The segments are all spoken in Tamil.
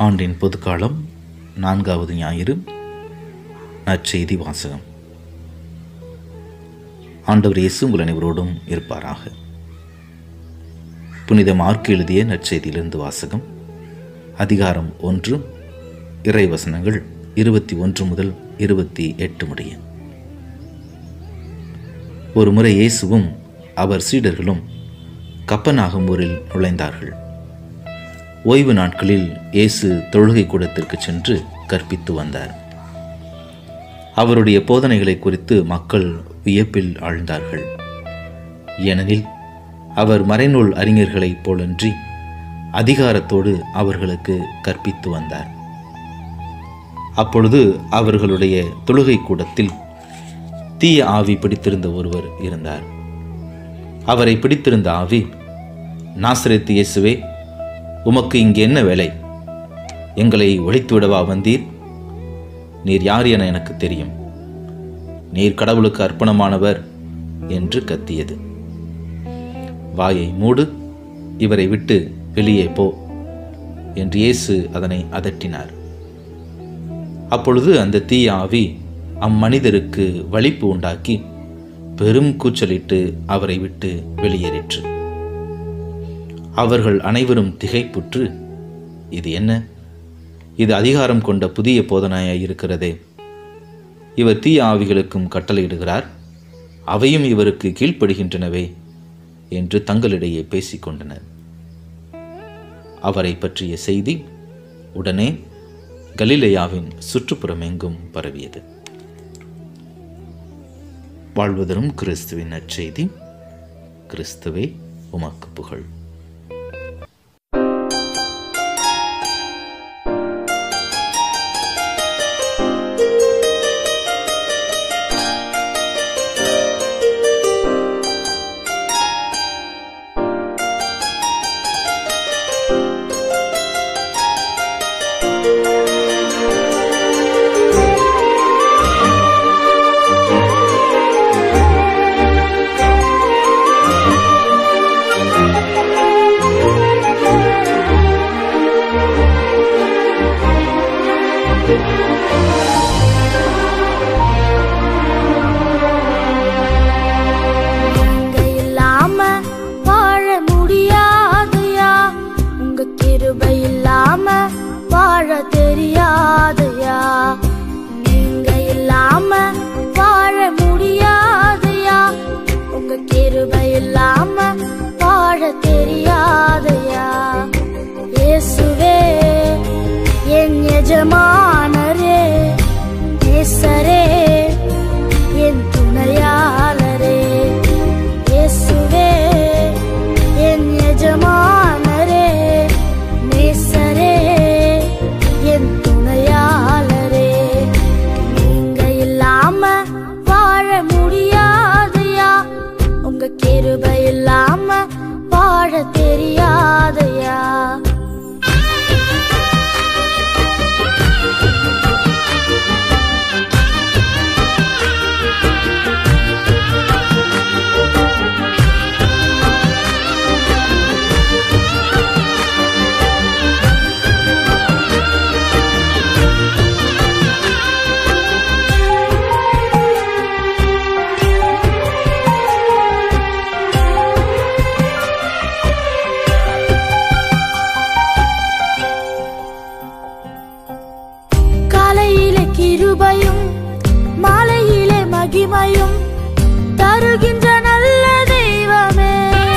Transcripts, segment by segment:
ஆண்டின் பொதுக்காலம் நான்காவது ஞாயிறு நற்செய்தி வாசகம் ஆண்டவர் இயேசு உங்கள் அனைவரோடும் இருப்பாராக புனித மார்க் எழுதிய நற்செய்தியிலிருந்து வாசகம் அதிகாரம் ஒன்று இறைவசனங்கள் இருபத்தி ஒன்று முதல் இருபத்தி எட்டு முடிய ஒரு முறை இயேசுவும் அவர் சீடர்களும் கப்பனாகும் ஊரில் நுழைந்தார்கள் ஓய்வு நாட்களில் இயேசு தொழுகை கூடத்திற்கு சென்று கற்பித்து வந்தார் அவருடைய போதனைகளை குறித்து மக்கள் வியப்பில் ஆழ்ந்தார்கள் ஏனெனில் அவர் மறைநூல் அறிஞர்களைப் போலன்றி அதிகாரத்தோடு அவர்களுக்கு கற்பித்து வந்தார் அப்பொழுது அவர்களுடைய தொழுகை கூடத்தில் தீய ஆவி பிடித்திருந்த ஒருவர் இருந்தார் அவரை பிடித்திருந்த ஆவி நாசரேத்து இயேசுவே உமக்கு இங்கே என்ன வேலை எங்களை ஒழித்துவிடவா வந்தீர் நீர் யார் என எனக்கு தெரியும் நீர் கடவுளுக்கு அர்ப்பணமானவர் என்று கத்தியது வாயை மூடு இவரை விட்டு வெளியே போ என்று இயேசு அதனை அதட்டினார் அப்பொழுது அந்த தீய ஆவி அம்மனிதருக்கு வலிப்பு உண்டாக்கி பெரும் கூச்சலிட்டு அவரை விட்டு வெளியேறிற்று அவர்கள் அனைவரும் திகைப்புற்று இது என்ன இது அதிகாரம் கொண்ட புதிய போதனையாய் இருக்கிறதே இவர் தீய ஆவிகளுக்கும் கட்டளையிடுகிறார் அவையும் இவருக்கு கீழ்ப்படுகின்றனவே என்று தங்களிடையே பேசிக்கொண்டனர் அவரை பற்றிய செய்தி உடனே கலிலேயாவின் சுற்றுப்புறம் எங்கும் பரவியது வாழ்வதரும் கிறிஸ்துவின் நற்செய்தி கிறிஸ்துவே உமக்கு புகழ் நீங்க இல்லாம வாழ முடியாதுயா உங்க கிருபை இல்லாம வாழ தெரியாதுயா நீங்க இல்லாம வாழ முடியாதுயா உங்க கிருபை இல்லாம வாழ தெரியாதுயா இயேசுவே என் எஜமானரே நேசரே என் துணையாளரே இயேசுவே என் எஜமானரே நேசரே என் துணையாளரே நீங்க இல்லாம வாழ முடியாதையா உங்க கிருபை இல்லாம வாழ தெரியாதையா காலையிலே கிருபையும் மாலையிலே மகிமையும் தருகின்ற நல்ல தெய்வமே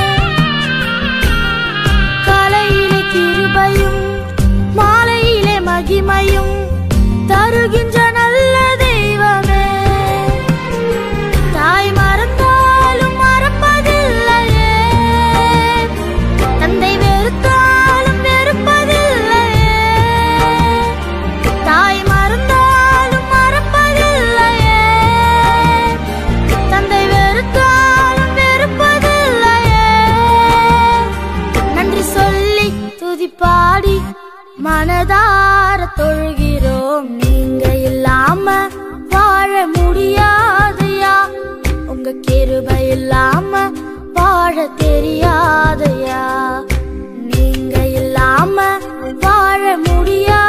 காலையிலே கிருபையும் மாலையிலே மகிமையும் தருகின்ற நல்ல தெய்வமே தாய் மறந்தாலும் மறப்பதில்லையே தந்தை வெறுத்தாலும் வெறுப்பதில்லையே தாய் மறந்தாலும் மறப்பதில்லையே தந்தை வெறுத்தாலும் வெறுப்பதில்லையே நன்றி சொல்லி துதிப்பாடி மனதார தொழுகிறோம் நீங்க இல்லாம வாழ முடியாதையா உங்க கிருபை இல்லாம வாழ தெரியாதையா நீங்க இல்லாம வாழ முடியாது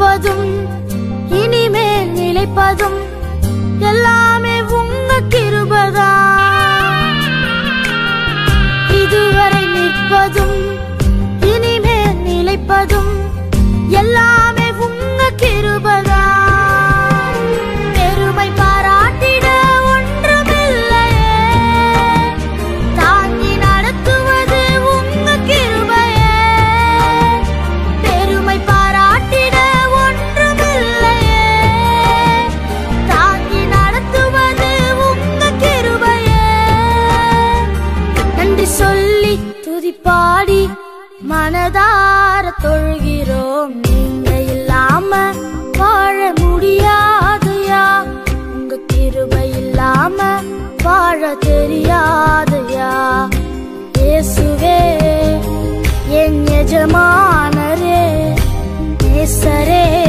நிற்பதும் இனிமேல் நிலைப்பதும் எல்லாமே உங்க கிருபதா இதுவரை நிற்பதும் இனிமேல் நிலைப்பதும் எல்லாமே உங்க கிருபதா பெருமை பாராட்டிட ஒன்றுமில்லையே தாங்கி நடத்துவது உங்க கிருபையே பெருமை பாராட்டிட ஒன்றுமில்லையே தாங்கி நடத்துவது உங்க கிருபையே நன்றி சொல்லி துதிப்பாடி மனதார தொழுகிறோம் நீங்க இல்லாம வாழ முடியாதுயா உங்க கிருபை இல்லாம வாழ தெரியாதுயா இயேசுவே என் எஜமானரே நேசரே